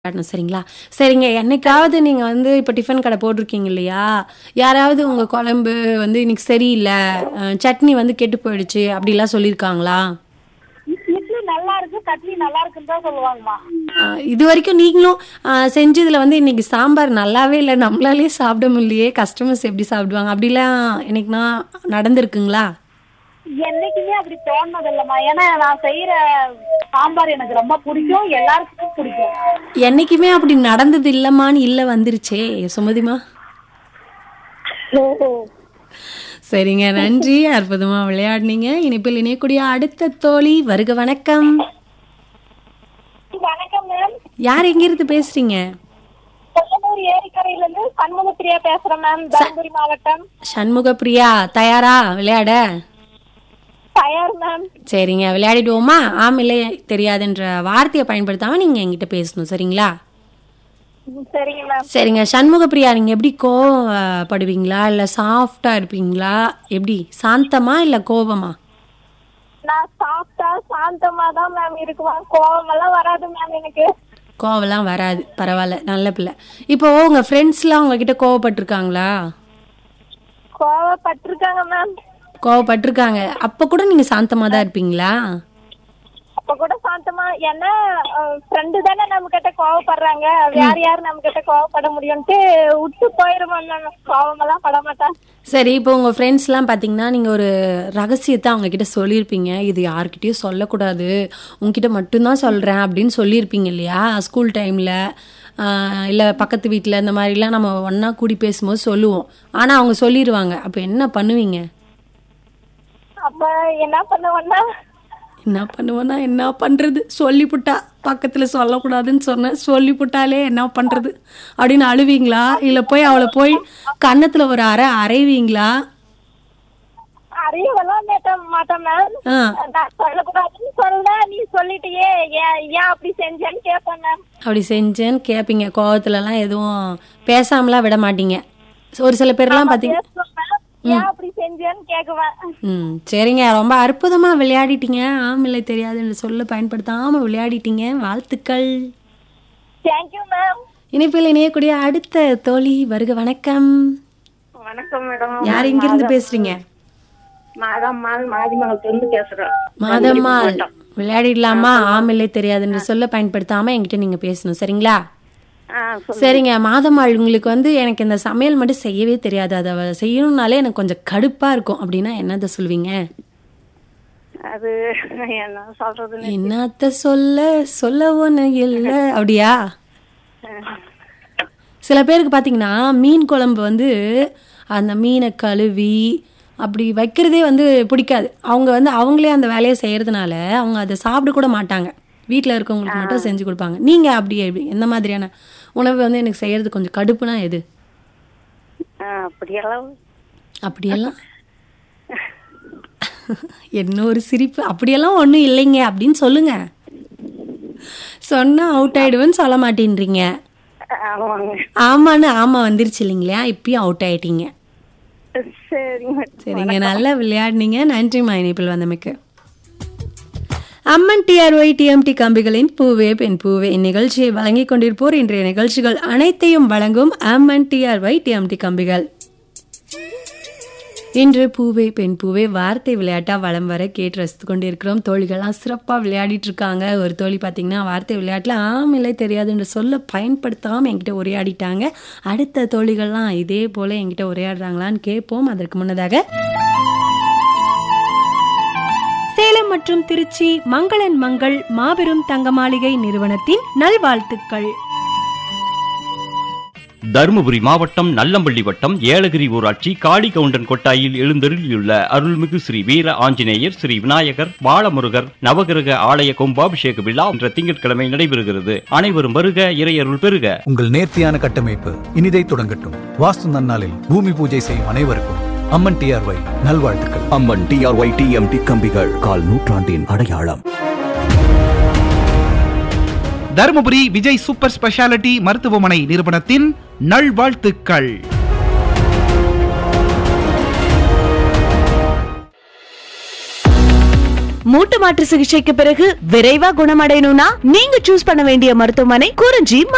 காட்டணும் சரிங்களா சரிங்க என்னைக்காவது நீங்கள் வந்து இப்போ டிஃபன் கடை போட்டிருக்கீங்க இல்லையா யாராவது உங்கள் குழம்பு வந்து இன்னைக்கு சரியில்லை அஹ், சட்னி வந்து கெட்டு போயிடுச்சு அப்படிலாம் சொல்லியிருக்காங்களா இட்லி நல்லா இருக்கு சட்னி நல்லா இருக்குன்னு தான் சொல்லுவாங்கம்மா அஹ், இது வரைக்கும் நீங்களும் அஹ், செஞ்சதுல வந்து இன்னைக்கு சாம்பார் நல்லாவே இல்லை நம்மளாலே சாப்பிட முடியலையே கஸ்டமர்ஸ் எப்படி சாப்பிடுவாங்க அப்படிலாம் என்னைக்குனா நடந்திருக்குங்களா என்னைக்குமே அப்படி தோணுனது இல்லம்மா ஏன்னா நான் செய்யற சாம்பார் எனக்கு ரொம்ப பிடிக்கும் எல்லாருக்கும் பிடிக்கும் என்னைக்குமே அப்படி நடந்தது இல்லைம்மான்னு இல்லை வந்துருச்சே சுமதிமா சரிங்க நன்றி அற்புதமா விளையாடுனீங்க இனிப்பில் இணையக்கூடிய அடுத்த தோழி வருக வணக்கம் வணக்கம் மேம் யார் எங்கிருந்து பேசுறீங்க கொல்லனூர் ஏரிக்கரையில இருந்து சண்முகப்பிரியா பேசுறேன் மேம் தருமபுரி மாவட்டம் சண்முக பிரியா தயாரா விளையாட தயார் மேம் சரிங்க விளையாடிடுவோமா ஆம் இல்லை தெரியாதுன்ற வார்த்தையை பயன்படுத்தாம நீங்க என்கிட்ட பேசணும் சரிங்களா சரிங்க மேம் சரிங்க சண்முக பிரியா நீங்க எப்படி கோவப்படுவீங்களா இல்ல சாஃப்டா இருப்பீங்களா எப்படி சாந்தமா இல்ல கோபமா நான் சாப்பிட்டா சாந்தமா தான் மேம் இருக்குவேன் கோவம் எல்லாம் வராது மேம் எனக்கு கோவம்லாம் வராது பரவாயில்ல நல்ல பிள்ளை இப்போ உங்க ஃப்ரெண்ட்ஸ்லாம் உங்ககிட்ட கோவப்பட்டிருக்காங்களா கோவப்பட்டிருக்காங்க மேம் கோவப்பட்டிருக்காங்க அப்ப கூட நீங்க சாந்தமா தான் இருப்பீங்களா அப்ப கூட சாந்தமா ஏன்னா ஃப்ரெண்டு தானே நம்ம கிட்ட கோவப்படுறாங்க வேற யாரு நம்ம கிட்ட கோவப்பட முடியும்ட்டு விட்டு போயிருவோம் மேம் கோவம் எல்லாம் பட மாட்டேன் சரி இப்போ உங்க ஃப்ரெண்ட்ஸ்லாம் பார்த்தீங்கன்னா நீங்க ஒரு ரகசியத்தை அவங்க கிட்ட சொல்லியிருப்பீங்க இது யார்கிட்டயும் சொல்லக்கூடாது உங்ககிட்ட மட்டும்தான் சொல்றேன் அப்படின்னு சொல்லியிருப்பீங்க இல்லையா ஸ்கூல் டைம்ல இல்லை பக்கத்து வீட்டில் இந்த மாதிரிலாம் நம்ம ஒன்றா கூடி பேசும்போது சொல்லுவோம் ஆனால் அவங்க சொல்லிடுவாங்க அப்போ என்ன பண்ணுவீங்க அப்ப என்ன பண்ணுவேன்னா என்ன பண்ணுவேன்னா என்ன பண்ணுறது சொல்லிப்புட்டா பக்கத்தில் சொல்லக்கூடாதுன்னு சொன்னேன் சொல்லிப்புட்டாலே என்ன பண்ணுறது அப்படின்னு அழுவீங்களா இல்லை போய் அவளை போய் கன்னத்தில் ஒரு அரை அரைவீங்களா அறியவெல்லாம் நேட்ட மாட்டேன் மேம் ஆ நான் சொல்லக்கூடாதுன்னு சொல்ல நீ சொல்லிட்டியே ஏன் ஏன் அப்படி செஞ்சேன்னு கேட்பேன் மேம் அப்படி செஞ்சேன்னு கேட்பீங்க கோவத்துலலாம் எதுவும் பேசாமலாம் விட மாட்டீங்க ஒரு சில பேர்லாம் பார்த்தீங்க பேசுவேன் மேம் ஏன் அப்படி செஞ்சேன்னு கேக்குவேன் ம் சரிங்க ரொம்ப அற்புதமாக விளையாடிட்டீங்க ஆமில்லை தெரியாதுன்னு சொல்ல பயன்படுத்தாமல் விளையாடிட்டீங்க வாழ்த்துக்கள் தேங்க்யூ மேம் இணைப்பில் இணையக்கூடிய அடுத்த தோழி வருக வணக்கம் வணக்கம் மேடம் யார் இங்கிருந்து பேசுறீங்க மாதம்மாள் மாதிமங்கலத்திலிருந்து பேசுறேன் மாதம்மாள் விளையாடிடலாமா ஆமில்லை தெரியாதுன்னு சொல்ல பயன்படுத்தாம என்கிட்ட நீங்க பேசணும் சரிங்களா ஆ சரிங்க மாதம்மாள் உங்களுக்கு வந்து எனக்கு இந்த சமையல் மட்டும் செய்யவே தெரியாது அதை அவ செய்யணும்னாலே எனக்கு கொஞ்சம் கடுப்பா இருக்கும் அப்படின்னா என்னத சொல்வீங்க அது என்ன சொல்றதுன்னு என்னத்த சொல்ல சொல்ல ஒண்ணு இல்ல அப்படியா சில பேருக்கு பாத்தீங்கன்னா மீன் குழம்பு வந்து அந்த மீனை கழுவி அப்படி வைக்கிறதே வந்து பிடிக்காது அவங்க வந்து அவங்களே அந்த வேலையை செய்யறதுனால அவங்க அதை சாப்பிட கூட மாட்டாங்க வீட்டில் இருக்கவங்களுக்கு மட்டும் செஞ்சு கொடுப்பாங்க நீங்க அப்படி எப்படி எந்த மாதிரியான உணவு வந்து எனக்கு செய்யறது கொஞ்சம் கடுப்புனா எது ஆ, அப்படியெல்லாம் அப்படியெல்லாம் என்ன ஒரு சிரிப்பு அப்படியெல்லாம் ஒன்றும் இல்லைங்க அப்படின்னு சொல்லுங்க சொன்னா அவுட் ஆயிடுவேன்னு சொல்ல மாட்டேன்றீங்க ஆமாங்க ஆமான்னு ஆமா வந்துருச்சு இல்லைங்களா இப்பயும் அவுட் ஆயிட்டீங்க சரிங்க சரிங்க நல்லா விளையாடுனீங்க நன்றிம்மா இணைப்பில் வந்தமைக்கு அம்மன் டிஆர்ஒய் டிஎம்டி கம்பிகளின் பூவே பெண் பூவே இந்நிகழ்ச்சியை வழங்கிக் கொண்டிருப்போர் இன்றைய நிகழ்ச்சிகள் அனைத்தையும் வழங்கும் அம்மன் டிஆர்ஒய் டிஎம்டி கம்பிகள் இன்று பூவே பெண் பூவே வார்த்தை விளையாட்டா வலம் வர கேட்டு ரசித்து கொண்டிருக்கிறோம் தோழிகள்லாம் சிறப்பா விளையாடிட்டு இருக்காங்க ஒரு தோழி பார்த்தீங்கன்னா வார்த்தை விளையாட்டுல ஆம் இல்லை தெரியாதுன்ற சொல்ல பயன்படுத்தாம என்கிட்ட உரையாடிட்டாங்க அடுத்த தோழிகள்லாம் இதே போல என்கிட்ட உரையாடுறாங்களான்னு கேட்போம் அதற்கு முன்னதாக சேலம் மற்றும் திருச்சி மங்களன் மங்கள் மாபெரும் தங்க மாளிகை நிறுவனத்தின் நல்வாழ்த்துக்கள் தருமபுரி மாவட்டம் நல்லம்பள்ளி வட்டம் ஏலகிரி ஊராட்சி காளிகவுண்டன் கொட்டாயில் எழுந்தருளியுள்ள அருள்மிகு ஸ்ரீ வீர ஆஞ்சநேயர் ஸ்ரீ விநாயகர் பாலமுருகர் நவகிரக ஆலய கும்பாபிஷேக விழா என்ற திங்கட்கிழமை நடைபெறுகிறது அனைவரும் வருக இறையருள் பெறுக உங்கள் நேர்த்தியான கட்டமைப்பு இனிதை தொடங்கட்டும் வாஸ்து நன்னாளில் பூமி பூஜை செய்யும் அனைவருக்கும் அம்மன் டிஆர்ஒய் நல்வாழ்த்துக்கள் அம்மன் டிஆர்ஒய் டிஎம்டி கம்பிகள் கால் நூற்றாண்டின் அடையாளம் தருமபுரி விஜய் சூப்பர் ஸ்பெஷாலிட்டி மருத்துவமனை நிறுவனத்தின் நல்வாழ்த்துக்கள் மூட்டு மாற்று சிகிச்சைக்கு பிறகு விரைவா குணமடையணும்னா நீங்க சூஸ் பண்ண வேண்டிய மருத்துவமனை குறிஞ்சி